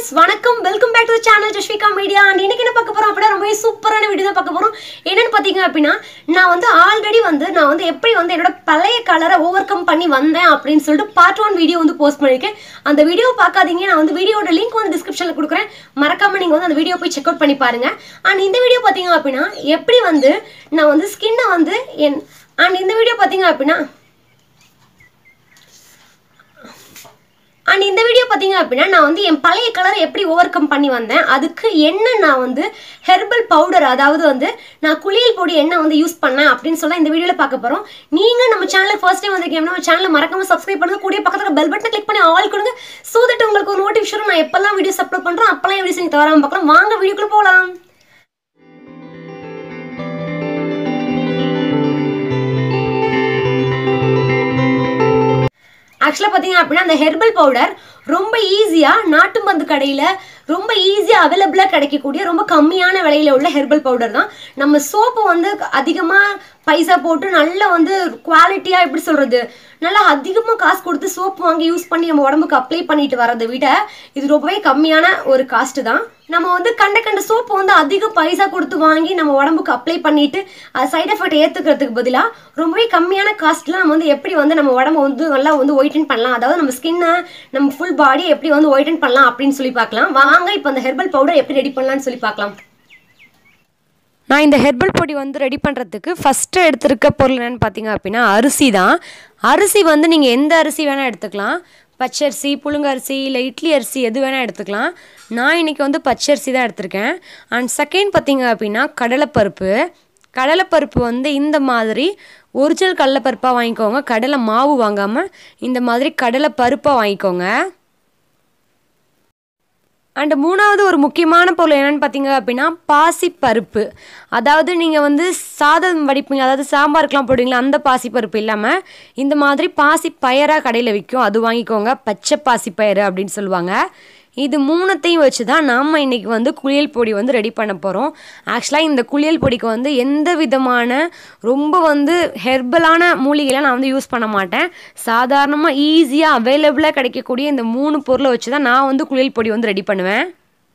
friends வணக்கம் welcome back to channel Jasvika media and இன்னைக்கு என்ன பார்க்க போறோம் அப்படின்னா ரொம்ப சூப்பரான வீடியோ தான் பார்க்க போறோம் என்னன்னு பார்த்தீங்க அப்படின்னா நான் வந்து ஆல்ரெடி வந்து நான் வந்து எப்படி வந்து என்னோட பழைய கலரை ஓவர் கம் பண்ணி வந்தேன் அப்படின்னு சொல்லிட்டு பார்ட் ஒன் வீடியோ வந்து போஸ்ட் பண்ணியிருக்கேன் அந்த வீடியோ பார்க்காதீங்க நான் வந்து வீடியோட லிங்க் வந்து டிஸ்கிரிப்ஷனில் கொடுக்குறேன் மறக்காம நீங்கள் வந்து அந்த வீடியோ போய் செக் அவுட் பண்ணி பாருங்க அண்ட் இந்த வீடியோ பார்த்தீங்க அப்படின்னா எப்படி வந்து நான் வந்து ஸ்கின்னை வந்து என் அண்ட் இந்த வீடியோ பார்த்தீங்க அப்படின்னா அண்ட் இந்த வீடியோ பார்த்தீங்க அப்படின்னா நான் வந்து என் பழைய கலரை எப்படி ஓவர் கம் பண்ணி வந்தேன் அதுக்கு என்ன நான் வந்து ஹெர்பல் பவுடர் அதாவது வந்து நான் குளியல் பொடி என்ன வந்து யூஸ் பண்ணேன் அப்படின்னு சொல்ல இந்த வீடியோவில் பார்க்க போகிறோம் நீங்கள் நம்ம சேனலுக்கு ஃபர்ஸ்ட் டைம் வந்திருக்கீங்கன்னா நம்ம சேனலை மறக்காம சப்ஸ்கிரைப் பண்ணுங்க கூடிய பக்கத்தில் பெல் பட்டன் கிளிக் பண்ணி ஆல் கொடுங்க ஸோ தட் உங்களுக்கு ஒரு நோட்டிஃபிகேஷன் நான் எப்பெல்லாம் வீடியோஸ் அப்லோட் பண்ணுறோம் அப்பெல்லாம் வீடியோஸ் நீங்கள் தவறாமல் பார்க்கலாம் வாங்க வீடியோக்குள்ளே போகலாம் ஆக்சுவலாக பார்த்தீங்க அப்படின்னா அந்த ஹெர்பல் பவுடர் ரொம்ப ஈஸியாக நாட்டு மருந்து கடையில் ரொம்ப ஈஸியாக அவைலபிளாக கிடைக்கக்கூடிய ரொம்ப கம்மியான விலையில உள்ள ஹெர்பல் பவுடர் தான் நம்ம சோப்பு வந்து அதிகமாக பைசா போட்டு நல்லா வந்து குவாலிட்டியாக எப்படி சொல்கிறது நல்லா அதிகமாக காசு கொடுத்து சோப்பு வாங்கி யூஸ் பண்ணி நம்ம உடம்புக்கு அப்ளை பண்ணிட்டு வரதை விட இது ரொம்பவே கம்மியான ஒரு காஸ்ட்டு தான் நம்ம வந்து கண்ட கண்ட சோப்பு வந்து அதிக பைசா கொடுத்து வாங்கி நம்ம உடம்புக்கு அப்ளை பண்ணிட்டு அது சைட் எஃபெக்ட் ஏற்றுக்கிறதுக்கு பதிலாக ரொம்பவே கம்மியான காஸ்ட்டில் நம்ம வந்து எப்படி வந்து நம்ம உடம்பு வந்து நல்லா வந்து ஒயிட்டன் பண்ணலாம் அதாவது நம்ம ஸ்கின்னை நம்ம ஃபுல் பாடியை எப்படி வந்து ஒயிட்டன் பண்ணலாம் அப்படின்னு சொல்லி பார்க்கலாம் வாங்க இப்போ அந்த ஹெர்பல் பவுடர் எப்படி ரெடி பண்ணலாம்னு சொல்லி பார்க்கலாம் நான் இந்த ஹெர்பல் பொடி வந்து ரெடி பண்ணுறதுக்கு ஃபஸ்ட்டு எடுத்திருக்க பொருள் என்னென்னு பார்த்தீங்க அப்படின்னா அரிசி தான் அரிசி வந்து நீங்கள் எந்த அரிசி வேணால் எடுத்துக்கலாம் பச்சரிசி புழுங்கரிசி இல்லை இட்லி அரிசி எது வேணால் எடுத்துக்கலாம் நான் இன்றைக்கி வந்து பச்சரிசி தான் எடுத்திருக்கேன் அண்ட் செகண்ட் பார்த்தீங்க அப்படின்னா கடலைப்பருப்பு கடலைப்பருப்பு வந்து இந்த மாதிரி ஒரிஜினல் கடலைப்பருப்பாக வாங்கிக்கோங்க கடலை மாவு வாங்காமல் இந்த மாதிரி கடலை பருப்பாக வாங்கிக்கோங்க அண்டு மூணாவது ஒரு முக்கியமான பொருள் என்னென்னு பார்த்தீங்க அப்படின்னா பாசிப்பருப்பு அதாவது நீங்கள் வந்து சாதம் வடிப்பீங்க அதாவது சாம்பாருக்கெலாம் போடுவீங்களா அந்த பாசிப்பருப்பு இல்லாமல் இந்த மாதிரி பாசி பயராக கடையில் விற்கும் அது வாங்கிக்கோங்க பச்சை பாசிப்பயிறு அப்படின்னு சொல்லுவாங்க இது மூணத்தையும் வச்சு தான் நாம் இன்றைக்கி வந்து குளியல் பொடி வந்து ரெடி பண்ண போகிறோம் ஆக்சுவலாக இந்த குளியல் பொடிக்கு வந்து எந்த விதமான ரொம்ப வந்து ஹெர்பலான மூலிகைலாம் நான் வந்து யூஸ் பண்ண மாட்டேன் சாதாரணமாக ஈஸியாக அவைலபிளாக கிடைக்கக்கூடிய இந்த மூணு பொருளை வச்சு தான் நான் வந்து குளியல் பொடி வந்து ரெடி பண்ணுவேன்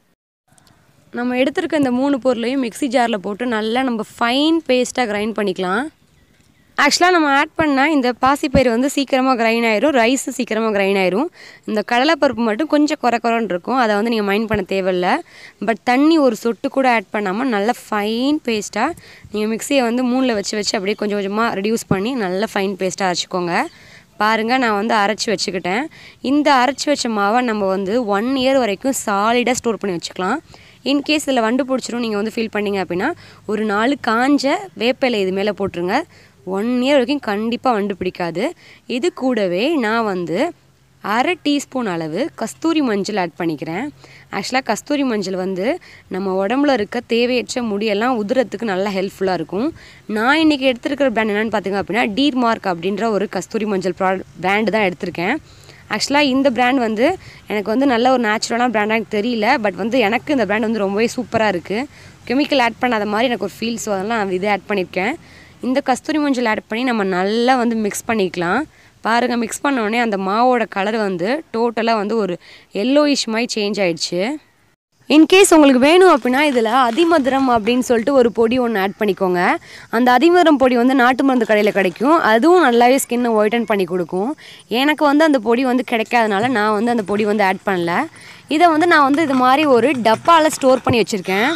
நம்ம எடுத்திருக்க இந்த மூணு பொருளையும் மிக்ஸி ஜாரில் போட்டு நல்லா நம்ம ஃபைன் பேஸ்ட்டாக கிரைண்ட் பண்ணிக்கலாம் ஆக்சுவலாக நம்ம ஆட் பண்ணால் இந்த பாசிப்பயிறு வந்து சீக்கிரமாக கிரைண்ட் ஆயிரும் ரைஸும் சீக்கிரமாக கிரைண்ட் ஆயிரும் இந்த கடலைப்பருப்பு மட்டும் கொஞ்சம் குறை குறைன்னு இருக்கும் அதை வந்து நீங்கள் மைண்ட் பண்ண தேவையில்ல பட் தண்ணி ஒரு சொட்டு கூட ஆட் பண்ணாமல் நல்ல ஃபைன் பேஸ்ட்டாக நீங்கள் மிக்சியை வந்து மூணில் வச்சு வச்சு அப்படியே கொஞ்சம் கொஞ்சமாக ரெடியூஸ் பண்ணி நல்ல ஃபைன் பேஸ்ட்டாக அரைச்சிக்கோங்க பாருங்கள் நான் வந்து அரைச்சி வச்சுக்கிட்டேன் இந்த அரைச்சி வச்ச மாவை நம்ம வந்து ஒன் இயர் வரைக்கும் சாலிடாக ஸ்டோர் பண்ணி வச்சுக்கலாம் இன்கேஸ் இதில் வண்டு பிடிச்சிரும் நீங்கள் வந்து ஃபீல் பண்ணீங்க அப்படின்னா ஒரு நாலு காஞ்ச வேப்பிலை இது மேலே போட்டுருங்க ஒன் இயர் வரைக்கும் கண்டிப்பாக வண்டு பிடிக்காது இது கூடவே நான் வந்து அரை டீஸ்பூன் அளவு கஸ்தூரி மஞ்சள் ஆட் பண்ணிக்கிறேன் ஆக்சுவலாக கஸ்தூரி மஞ்சள் வந்து நம்ம உடம்புல இருக்க தேவையற்ற முடியெல்லாம் உதுறத்துக்கு நல்லா ஹெல்ப்ஃபுல்லாக இருக்கும் நான் இன்றைக்கி எடுத்துருக்கிற பிராண்ட் என்னென்னு பார்த்தீங்க அப்படின்னா டீர் மார்க் அப்படின்ற ஒரு கஸ்தூரி மஞ்சள் ப்ரா பிராண்டு தான் எடுத்திருக்கேன் ஆக்சுவலாக இந்த பிராண்ட் வந்து எனக்கு வந்து நல்ல ஒரு நேச்சுரலான பிராண்டாக எனக்கு தெரியல பட் வந்து எனக்கு இந்த பிராண்ட் வந்து ரொம்பவே சூப்பராக இருக்குது கெமிக்கல் ஆட் பண்ணாத மாதிரி எனக்கு ஒரு ஃபீல் ஸோ அதெல்லாம் நான் இதை ஆட் பண்ணியிருக்கேன் இந்த கஸ்தூரி மஞ்சள் ஆட் பண்ணி நம்ம நல்லா வந்து மிக்ஸ் பண்ணிக்கலாம் பாருங்கள் மிக்ஸ் பண்ணோடனே அந்த மாவோட கலர் வந்து டோட்டலாக வந்து ஒரு எல்லோயிஷ் மாதிரி சேஞ்ச் ஆயிடுச்சு இன்கேஸ் உங்களுக்கு வேணும் அப்படின்னா இதில் அதிமதுரம் அப்படின்னு சொல்லிட்டு ஒரு பொடி ஒன்று ஆட் பண்ணிக்கோங்க அந்த அதிமதுரம் பொடி வந்து நாட்டு மருந்து கடையில் கிடைக்கும் அதுவும் நல்லாவே ஸ்கின்னை ஒயிட்டன் பண்ணி கொடுக்கும் எனக்கு வந்து அந்த பொடி வந்து கிடைக்காதனால நான் வந்து அந்த பொடி வந்து ஆட் பண்ணல இதை வந்து நான் வந்து இது மாதிரி ஒரு டப்பாவில் ஸ்டோர் பண்ணி வச்சுருக்கேன்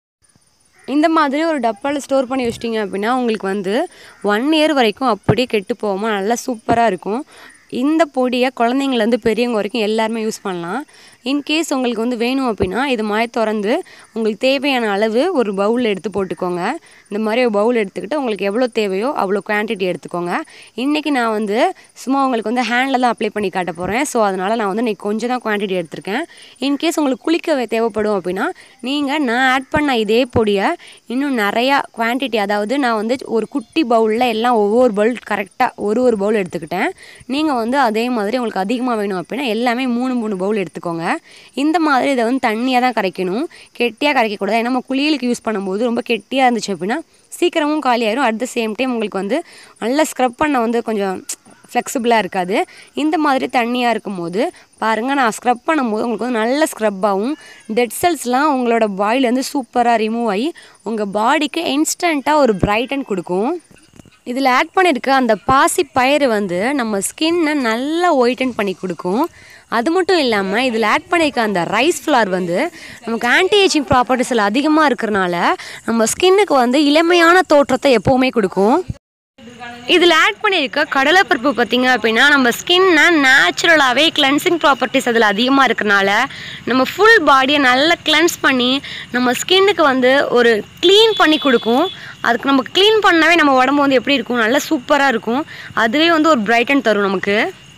இந்த மாதிரி ஒரு டப்பாவில் ஸ்டோர் பண்ணி வச்சிட்டிங்க அப்படின்னா உங்களுக்கு வந்து ஒன் இயர் வரைக்கும் அப்படியே கெட்டு போகாமல் நல்லா சூப்பராக இருக்கும் இந்த பொடியை குழந்தைங்கலேருந்து பெரியவங்க வரைக்கும் எல்லாருமே யூஸ் பண்ணலாம் இன்கேஸ் உங்களுக்கு வந்து வேணும் அப்படின்னா இது மாதிரி திறந்து உங்களுக்கு தேவையான அளவு ஒரு பவுல் எடுத்து போட்டுக்கோங்க இந்த மாதிரி ஒரு பவுல் எடுத்துக்கிட்டு உங்களுக்கு எவ்வளோ தேவையோ அவ்வளோ குவான்டிட்டி எடுத்துக்கோங்க இன்றைக்கி நான் வந்து சும்மா உங்களுக்கு வந்து ஹேண்டில் தான் அப்ளை பண்ணி காட்ட போகிறேன் ஸோ அதனால் நான் வந்து இன்றைக்கி கொஞ்சம் தான் குவான்டிட்டி எடுத்திருக்கேன் இன்கேஸ் உங்களுக்கு குளிக்க தேவைப்படும் அப்படின்னா நீங்கள் நான் ஆட் பண்ண இதே பொடியை இன்னும் நிறையா குவான்டிட்டி அதாவது நான் வந்து ஒரு குட்டி பவுலில் எல்லாம் ஒவ்வொரு பவுல் கரெக்டாக ஒரு ஒரு பவுல் எடுத்துக்கிட்டேன் நீங்கள் வந்து அதே மாதிரி உங்களுக்கு அதிகமாக வேணும் அப்படின்னா எல்லாமே மூணு மூணு பவுல் எடுத்துக்கோங்க இந்த மாதிரி இதை வந்து தண்ணியாக தான் கரைக்கணும் கெட்டியாக கரைக்கக்கூடாது ஏன்னா நம்ம குளியலுக்கு யூஸ் பண்ணும்போது ரொம்ப கெட்டியாக இருந்துச்சு அப்படின்னா சீக்கிரமும் காலியாயிரும் அட் த சேம் டைம் உங்களுக்கு வந்து நல்லா ஸ்க்ரப் பண்ண வந்து கொஞ்சம் ஃப்ளெக்சிபிளாக இருக்காது இந்த மாதிரி தண்ணியாக இருக்கும்போது பாருங்கள் நான் ஸ்க்ரப் பண்ணும்போது உங்களுக்கு வந்து நல்ல ஸ்க்ரப் ஆகும் டெட் செல்ஸ்லாம் உங்களோட பாடியிலேருந்து சூப்பராக ரிமூவ் ஆகி உங்கள் பாடிக்கு இன்ஸ்டண்ட்டாக ஒரு பிரைட்டன் கொடுக்கும் இதில் ஆட் பண்ணியிருக்க அந்த பாசி பயிறு வந்து நம்ம ஸ்கின்னை நல்லா ஒயிட்டன் பண்ணி கொடுக்கும் அது மட்டும் இல்லாமல் இதில் ஆட் பண்ணியிருக்க அந்த ரைஸ் ஃப்ளார் வந்து நமக்கு ஆன்டி ஏஜிங் ப்ராப்பர்ட்டிஸில் அதிகமாக இருக்கிறனால நம்ம ஸ்கின்னுக்கு வந்து இளமையான தோற்றத்தை எப்போவுமே கொடுக்கும் இதில் ஆட் பண்ணியிருக்க கடலைப்பருப்பு பார்த்தீங்க அப்படின்னா நம்ம ஸ்கின்னை நேச்சுரலாகவே கிளென்சிங் ப்ராப்பர்ட்டிஸ் அதில் அதிகமாக இருக்கனால நம்ம ஃபுல் பாடியை நல்லா கிளென்ஸ் பண்ணி நம்ம ஸ்கின்னுக்கு வந்து ஒரு க்ளீன் பண்ணி கொடுக்கும் அதுக்கு நம்ம க்ளீன் பண்ணாவே நம்ம உடம்பு வந்து எப்படி இருக்கும் நல்லா சூப்பராக இருக்கும் அதுவே வந்து ஒரு பிரைட்டன் தரும் நமக்கு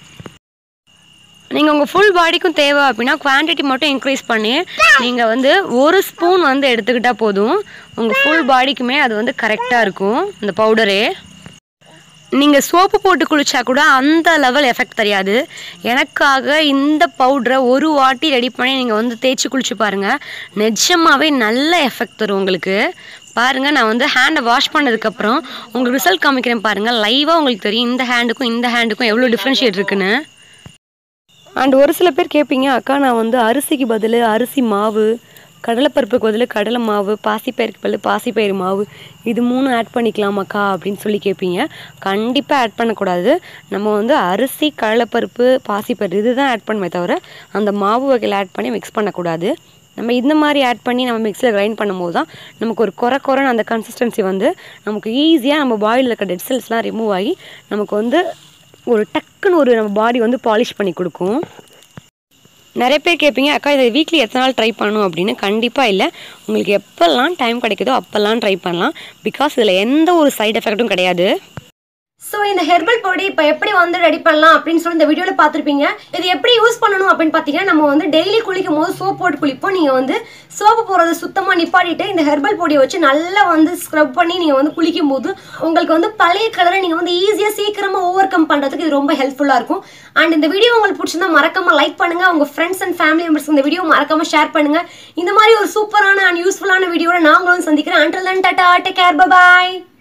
நீங்கள் உங்கள் ஃபுல் பாடிக்கும் தேவை அப்படின்னா குவான்டிட்டி மட்டும் இன்க்ரீஸ் பண்ணி நீங்கள் வந்து ஒரு ஸ்பூன் வந்து எடுத்துக்கிட்டால் போதும் உங்கள் ஃபுல் பாடிக்குமே அது வந்து கரெக்டாக இருக்கும் இந்த பவுடரே நீங்கள் சோப்பு போட்டு குளிச்சா கூட அந்த லெவல் எஃபெக்ட் தெரியாது எனக்காக இந்த பவுடரை ஒரு வாட்டி ரெடி பண்ணி நீங்கள் வந்து தேய்ச்சி குளிச்சு பாருங்கள் நிஜமாவே நல்ல எஃபெக்ட் தரும் உங்களுக்கு பாருங்கள் நான் வந்து ஹேண்டை வாஷ் பண்ணதுக்கப்புறம் உங்களுக்கு ரிசல்ட் காமிக்கிறேன் பாருங்கள் லைவாக உங்களுக்கு தெரியும் இந்த ஹேண்டுக்கும் இந்த ஹேண்டுக்கும் எவ்வளோ டிஃப்ரென்ஷியேட் இருக்குன்னு அண்ட் ஒரு சில பேர் கேட்பீங்க அக்கா நான் வந்து அரிசிக்கு பதில் அரிசி மாவு கடலைப்பருப்புக்கு பதில் கடலை மாவு பாசிப்பயிருக்கு பதில் பாசிப்பயிறு மாவு இது மூணு ஆட் பண்ணிக்கலாமாக்கா அப்படின்னு சொல்லி கேட்பீங்க கண்டிப்பாக ஆட் பண்ணக்கூடாது நம்ம வந்து அரிசி கடலைப்பருப்பு பாசிப்பயிறு இதுதான் ஆட் பண்ணுமே தவிர அந்த மாவு வகையில் ஆட் பண்ணி மிக்ஸ் பண்ணக்கூடாது நம்ம இந்த மாதிரி ஆட் பண்ணி நம்ம மிக்ஸில் கிரைண்ட் பண்ணும்போது தான் நமக்கு ஒரு குறை குறைன்னு அந்த கன்சிஸ்டன்சி வந்து நமக்கு ஈஸியாக நம்ம பாடியில் இருக்க டெட் செல்ஸ்லாம் ரிமூவ் ஆகி நமக்கு வந்து ஒரு டக்குன்னு ஒரு நம்ம பாடி வந்து பாலிஷ் பண்ணி கொடுக்கும் நிறைய பேர் கேட்பீங்க அக்கா இதை வீக்லி எத்தனை நாள் ட்ரை பண்ணணும் அப்படின்னு கண்டிப்பாக இல்லை உங்களுக்கு எப்போல்லாம் டைம் கிடைக்குதோ அப்போல்லாம் ட்ரை பண்ணலாம் பிகாஸ் இதில் எந்த ஒரு சைடு எஃபெக்ட்டும் கிடையாது ஸோ இந்த ஹெர்பல் பொடி இப்போ எப்படி வந்து ரெடி பண்ணலாம் அப்படின்னு சொல்லி இந்த வீடியோவில் பார்த்துருப்பீங்க இது எப்படி யூஸ் பண்ணணும் அப்படின்னு பார்த்தீங்கன்னா நம்ம வந்து டெய்லி குளிக்கும் போது சோப் போட்டு குளிப்போம் நீங்கள் வந்து சோப்பு போடுறத சுத்தமாக நிப்பாட்டிட்டு இந்த ஹெர்பல் பொடியை வச்சு நல்லா வந்து ஸ்க்ரப் பண்ணி நீங்கள் வந்து குளிக்கும் போது உங்களுக்கு வந்து பழைய கலரை நீங்கள் வந்து ஈஸியாக சீக்கிரமாக ஓவர் கம் பண்ணுறதுக்கு இது ரொம்ப ஹெல்ப்ஃபுல்லாக இருக்கும் அண்ட் இந்த வீடியோ உங்களுக்கு பிடிச்சிருந்தா மறக்காம லைக் பண்ணுங்க உங்க ஃப்ரெண்ட்ஸ் அண்ட் ஃபேமிலி மெம்பர்ஸ் இந்த வீடியோ மறக்காம ஷேர் பண்ணுங்க இந்த மாதிரி ஒரு சூப்பரான அண்ட் யூஸ்ஃபுல்லான வீடியோட நான் உங்களும் சந்திக்கிறேன் until then tata take care by